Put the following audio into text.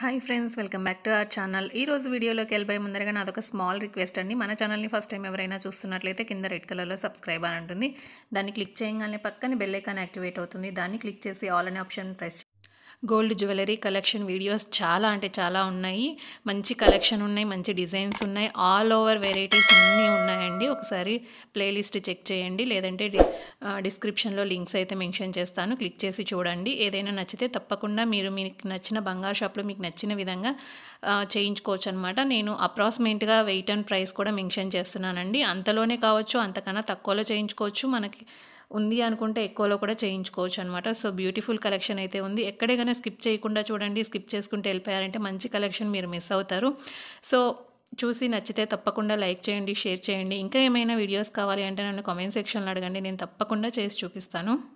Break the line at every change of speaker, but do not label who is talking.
hi friends welcome back to our channel ఈ రోజు వీడియోలోకి వెళ్ళిపోయే ముందరగా నాదొక స్మాల్ రిక్వెస్ట్ అండి మన ఛానల్ని ఫస్ట్ టైం ఎవరైనా చూస్తున్నట్లయితే కింద రెడ్ కలర్లో సబ్స్క్రైబ్ అని ఉంటుంది దాన్ని క్లిక్ చేయగానే పక్కన బెల్ ఐకాన్ యాక్టివేట్ అవుతుంది దాన్ని క్లిక్ చేసి ఆల్ అనే option press gold jewellery collection videos చాలా అంటే చాలా ఉన్నాయి మంచి కలెక్షన్ ఉన్నాయి మంచి డిజైన్స్ ఉన్నాయి ఆల్ ఓవర్ వెరైటీస్ అన్నీ ఉన్నాయండి ఒకసారి ప్లేలిస్ట్ చెక్ చేయండి లేదంటే డి డిస్క్రిప్షన్లో లింక్స్ అయితే మెన్షన్ చేస్తాను క్లిక్ చేసి చూడండి ఏదైనా నచ్చితే తప్పకుండా మీరు మీకు నచ్చిన బంగారు షాప్లో మీకు నచ్చిన విధంగా ఆ, చేయించుకోవచ్చు అనమాట నేను అప్రాక్సిమేట్గా వెయిట్ అండ్ ప్రైస్ కూడా మెన్షన్ చేస్తున్నానండి అంతలోనే కావచ్చు అంతకన్నా తక్కువలో చేయించుకోవచ్చు మనకి ఉంది అనుకుంటే ఎక్కువలో కూడా చేయించుకోవచ్చు అనమాట సో బ్యూటిఫుల్ కలెక్షన్ అయితే ఉంది ఎక్కడే కానీ స్కిప్ చేయకుండా చూడండి స్కిప్ చేసుకుంటూ వెళ్ళిపోయారంటే మంచి కలెక్షన్ మీరు మిస్ అవుతారు సో చూసి నచ్చితే తప్పకుండా లైక్ చేయండి షేర్ చేయండి ఇంకా ఏమైనా వీడియోస్ కావాలి అంటే నన్ను కామెంట్ సెక్షన్లో అడగండి నేను తప్పకుండా చేసి చూపిస్తాను